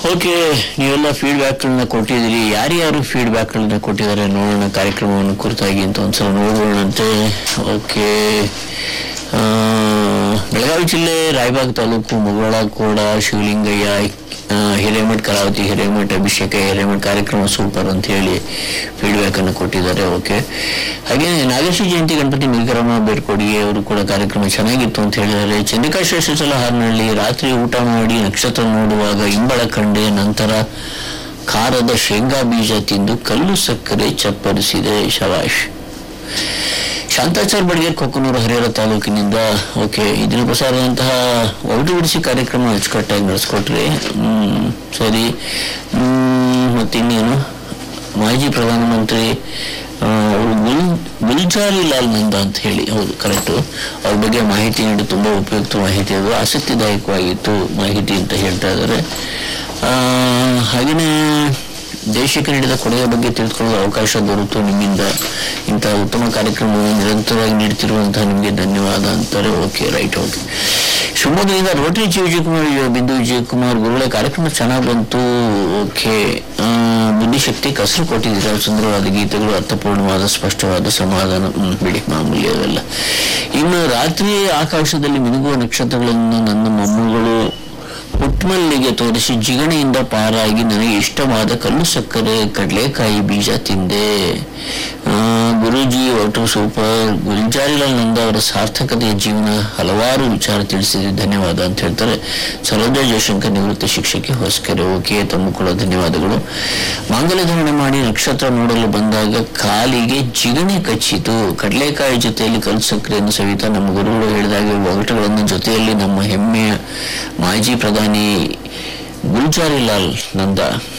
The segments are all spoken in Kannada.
ಓಕೆ ನೀವೆಲ್ಲ ಫೀಡ್ಬ್ಯಾಕ್ಗಳನ್ನ ಕೊಟ್ಟಿದ್ದೀರಿ ಯಾರ್ಯಾರು ಫೀಡ್ಬ್ಯಾಕ್ಗಳನ್ನ ಕೊಟ್ಟಿದ್ದಾರೆ ನೋಡೋಣ ಕಾರ್ಯಕ್ರಮವನ್ನು ಕುರಿತಾಗಿ ಅಂತ ಒಂದ್ಸಲ ನೋಡೋಣಂತೆ ಓಕೆ ಆ, ಬೆಳಗಾವಿ ಜಿಲ್ಲೆ ರಾಯಬಾಗ್ ತಾಲೂಕು ಮುಗಳ ಕೋಡ ಶಿವಲಿಂಗಯ್ಯ ಆ, ಹಿರೇಮಠ್ ಕಲಾವತಿ ಹಿರೇಮಠ್ ಅಭಿಷೇಕ ಹಿರೇಮಠ್ ಕಾರ್ಯಕ್ರಮ ಸೂಪರ್ ಅಂತ ಹೇಳಿ ಫೀಡ್ಬ್ಯಾಕ್ ಅನ್ನು ಕೊಟ್ಟಿದ್ದಾರೆ ಓಕೆ ಹಾಗೆ ನಾಗೇಶ ಜಯಂತಿ ಗಣಪತಿ ನಿಗರಮ ಬೇರ್ಕೊಡಿಗೆ ಅವರು ಕೂಡ ಕಾರ್ಯಕ್ರಮ ಚೆನ್ನಾಗಿತ್ತು ಅಂತ ಹೇಳಿದ್ದಾರೆ ಚಂದ್ರಿಕಾ ಶ್ರೇಷ್ಠಚಲ ಹಾರ್ನಹಳ್ಳಿ ರಾತ್ರಿ ಊಟ ಮಾಡಿ ನಕ್ಷತ್ರ ನೋಡುವಾಗ ಇಂಬಳ ಕಂಡೆ ನಂತರ ಖಾರದ ಶೇಂಗಾ ಬೀಜ ತಿಂದು ಕಲ್ಲು ಸಕ್ಕರೆ ಚಪ್ಪರಿಸಿದೆ ಶವಾಶ್ ಶಾಂತಾಚಾರ್ ಬಡ್ಗೇರ್ ಕೊಕ್ಕನೂರು ಹರಿಹರ ತಾಲೂಕಿನಿಂದ ಓಕೆ ಇದನ್ನು ಪ್ರಸಾರದಂತಹ ಒಟ್ಟು ಬಿಡಿಸಿ ಕಾರ್ಯಕ್ರಮ ಅಚ್ಚುಕಟ್ಟಾಗಿ ನಡೆಸ್ಕೊಟ್ರಿ ಹ್ಮ್, ಸರಿ ಹ್ಮ್, ಮತ್ತಿನ್ನೇನು ಮಾಜಿ ಪ್ರಧಾನಮಂತ್ರಿ ಆ, ಅವರು ಗುಲ್ ಗುಲ್ಜಾರಿ ಲಾಲ್ ನಂದ ಅಂತ ಹೇಳಿ ಹೌದು ಕರೆಕ್ಟು ಅವ್ರ ಬಗ್ಗೆ ಮಾಹಿತಿ ನೀಡಿ ತುಂಬ ಉಪಯುಕ್ತ ಮಾಹಿತಿ ಅದು ಆಸಕ್ತಿದಾಯಕವಾಗಿತ್ತು ಮಾಹಿತಿ ಅಂತ ಹೇಳ್ತಾ ಇದ್ದಾರೆ ಆ, ಹಾಗೆಯೇ ದೇಶಕ್ಕೆ ನೀಡಿದ ಕೊಡುಗೆ ಬಗ್ಗೆ ತಿಳಿದುಕೊಳ್ಳುವ ಅವಕಾಶ ದೊರೆತು ನಿಮ್ಮಿಂದ ಇಂತಹ ಉತ್ತಮ ಕಾರ್ಯಕ್ರಮವನ್ನು ನಿರಂತರವಾಗಿ ನೀಡ್ತಿರುವಂತಹ ನಿಮಗೆ ಧನ್ಯವಾದ ಅಂತಾರೆ ಓಕೆ ರೈಟ್ ಓಕೆ ಶಿವಮೊಗ್ಗದಿಂದ ರೋಟರಿ ಜಿ ವಿಜಯಕುಮಾರ್ ಯು- ಬಿಂದು ವಿಜಯಕುಮಾರ್ ಗುರುಗಳೇ ಕಾರ್ಯಕ್ರಮ ಚೆನ್ನಾಗಿ ಬಂತು ಓಕೆ ಆ, ಬುದ್ಧಿಶಕ್ತಿ ಕಸರು ಕೊಟ್ಟಿದ್ದೀರಾ ಸುಂದರವಾದ ಗೀತೆಗಳು ಅರ್ಥಪೂರ್ಣವಾದ ಸ್ಪಷ್ಟವಾದ ಸಮಾಧಾನ ಹ್ಮ್, ಬಿಡಿ ಮಾಮೂಲಿ ಅವೆಲ್ಲ ಇನ್ನು ರಾತ್ರಿ ಆಕಾಶದಲ್ಲಿ ಮಿನುಗುವ ನಕ್ಷತ್ರಗಳನ್ನು ನನ್ನ ಮೊಮ್ಮಗಳು ಹುಟ್ಮಲ್ಲಿಗೆ ತೋರಿಸಿ ಜಿಗಣೆಯಿಂದ ಪಾರಾಗಿ ನನಗೆ ಇಷ್ಟವಾದ ಕಲ್ಲು ಸಕ್ಕರೆ ಕಡಲೆಕಾಯಿ ಬೀಜ ತಿಂದೆ ಆ, ಗುರೂಜಿ ಒಟ್ಟು ಸೂಪರ್ ಗುಲ್ಜಾರಿಲಾಲ್ ನಂದ ಅವರ ಸಾರ್ಥಕತೆಯ ಜೀವನ ಹಲವಾರು ವಿಚಾರ ತಿಳಿಸಿದ್ರೆ ಧನ್ಯವಾದ ಅಂತ ಹೇಳ್ತಾರೆ ಸರೋಜ ಜಯಶಂಕರ್ ನಿವೃತ್ತ ಶಿಕ್ಷಕಿ ಹೊಸಕೆರೆ ಓಕೆ ತಮ್ಮ ಕೂಡ ಧನ್ಯವಾದಗಳು ಮಾಂಗಲ್ಯ ಧಾರಣೆ ಮಾಡಿ ನಕ್ಷತ್ರ ನೋಡಲು ಬಂದಾಗ ಕಾಲಿಗೆ ಜಿಗಣೆ ಕಚ್ಚಿತು ಕಡಲೆಕಾಯಿ ಜೊತೆಯಲ್ಲಿ ಕಲ್ಲು ಸಕ್ಕರೆಯನ್ನು ಸವಿತಾ ನಮ್ಮ ಗುರುಗಳು ಹೇಳಿದಾಗೆ ಒಗಟುಗಳನ್ನು ಜೊತೆಯಲ್ಲಿ ನಮ್ಮ ಹೆಮ್ಮೆಯ ಮಾಜಿ ಪ್ರಧಾನಿ ಗುಲ್ಜಾರಿಲಾಲ್ ನಂದ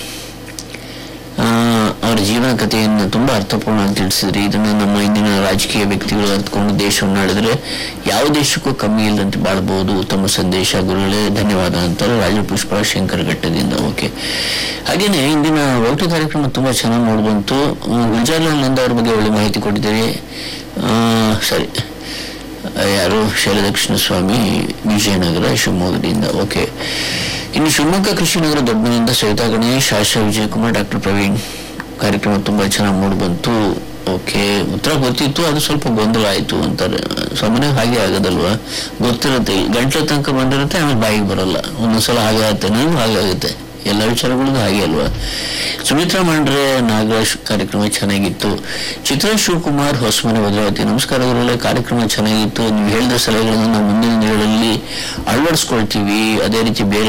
ಆ, ಅವರ ಜೀವನ ಕಥೆಯನ್ನು ತುಂಬಾ ಅರ್ಥಪೂರ್ಣ ಅಂತ ತಿಳಿಸಿದ್ರಿ ಇದನ್ನ ನಮ್ಮ ಇಂದಿನ ರಾಜಕೀಯ ವ್ಯಕ್ತಿಗಳು ಅರ್ಥಕೊಂಡು ದೇಶವನ್ನು ಆಳಿದ್ರೆ ಯಾವ ದೇಶಕ್ಕೂ ಕಮ್ಮಿ ಇಲ್ಲದಂತೆ ಬಾಳಬಹುದು ಉತ್ತಮ ಸಂದೇಶ ಗುರುಗಳೇ ಧನ್ಯವಾದ ಅಂತಾರೆ ರಾಜ ಪುಷ್ಪ ಶಂಕರ್ ಘಟ್ಟದಿಂದ ಓಕೆ ಹಾಗೇನೆ ಇಂದಿನ ಓಟು ಕಾರ್ಯಕ್ರಮ ತುಂಬಾ ಚೆನ್ನಾಗಿ ನೋಡ್ಬಂತು ಗುಲ್ಜಾರ್ಲಾಲ್ ನಂದ ಅವ್ರ ಬಗ್ಗೆ ಒಳ್ಳೆ ಮಾಹಿತಿ ಕೊಟ್ಟಿದ್ದೀರಿ ಆ, ಸರಿ ಆ, ಯಾರು ಶೈಲದಕ್ಷಿಣ ಸ್ವಾಮಿ ವಿಜಯನಗರ ಶಿವಮೊಗ್ಗದಿಂದ ಓಕೆ ಇನ್ನು ಶಿವಮೊಗ್ಗ ಕೃಷಿನಗರ ದೊಡ್ಡಮನೆಯಿಂದ ಸವಿತಾ ಗಣೇಶ್ ಆಶಾ ವಿಜಯಕುಮಾರ್ ಡಾಕ್ಟರ್ ಪ್ರವೀಣ್ ಕಾರ್ಯಕ್ರಮ ತುಂಬಾ ಚೆನ್ನಾಗಿ ಮೂಡಿ ಬಂತು ಓಕೆ ಉತ್ತರ ಗೊತ್ತಿತ್ತು ಅದು ಸ್ವಲ್ಪ ಗೊಂದಲ ಆಯ್ತು ಅಂತಾರೆ ಸಾಮಾನ್ಯ ಹಾಗೆ ಆಗೋದಲ್ವಾ ಗೊತ್ತಿರುತ್ತೆ ಗಂಟ್ಲ ತನಕ ಬಂದಿರುತ್ತೆ ಆಮೇಲೆ ಬಾಯಿಗೆ ಬರಲ್ಲ ಒಂದೊಂದ್ಸಲ ಹಾಗೆ ಆಗುತ್ತೆ ನನಗೂ ಹಾಗೆ ಆಗುತ್ತೆ ಎಲ್ಲ ವಿಚಾರಗಳಿಗೂ ಹಾಗೆ ಅಲ್ವಾ ಸುಮಿತ್ರಾ ಮಾಂಡ್ರೆ ನಾಗರಾಜ್ ಕಾರ್ಯಕ್ರಮ ಚೆನ್ನಾಗಿತ್ತು ಚಿತ್ರ ಶಿವಕುಮಾರ್ ಹೊಸಮನೆ ಭದ್ರಾವತಿ ನಮಸ್ಕಾರ ಗುರುಗಳೇ ಕಾರ್ಯಕ್ರಮ ಚೆನ್ನಾಗಿತ್ತು ನೀವು ಹೇಳಿದ ಸಲಹೆಗಳನ್ನು ನಾವು ಮುಂದಿನ ದಿನಗಳಲ್ಲಿ ಅಳವಡಿಸ್ಕೊಳ್ತೀವಿ ಅದೇ ರೀತಿ ಬೇರೆ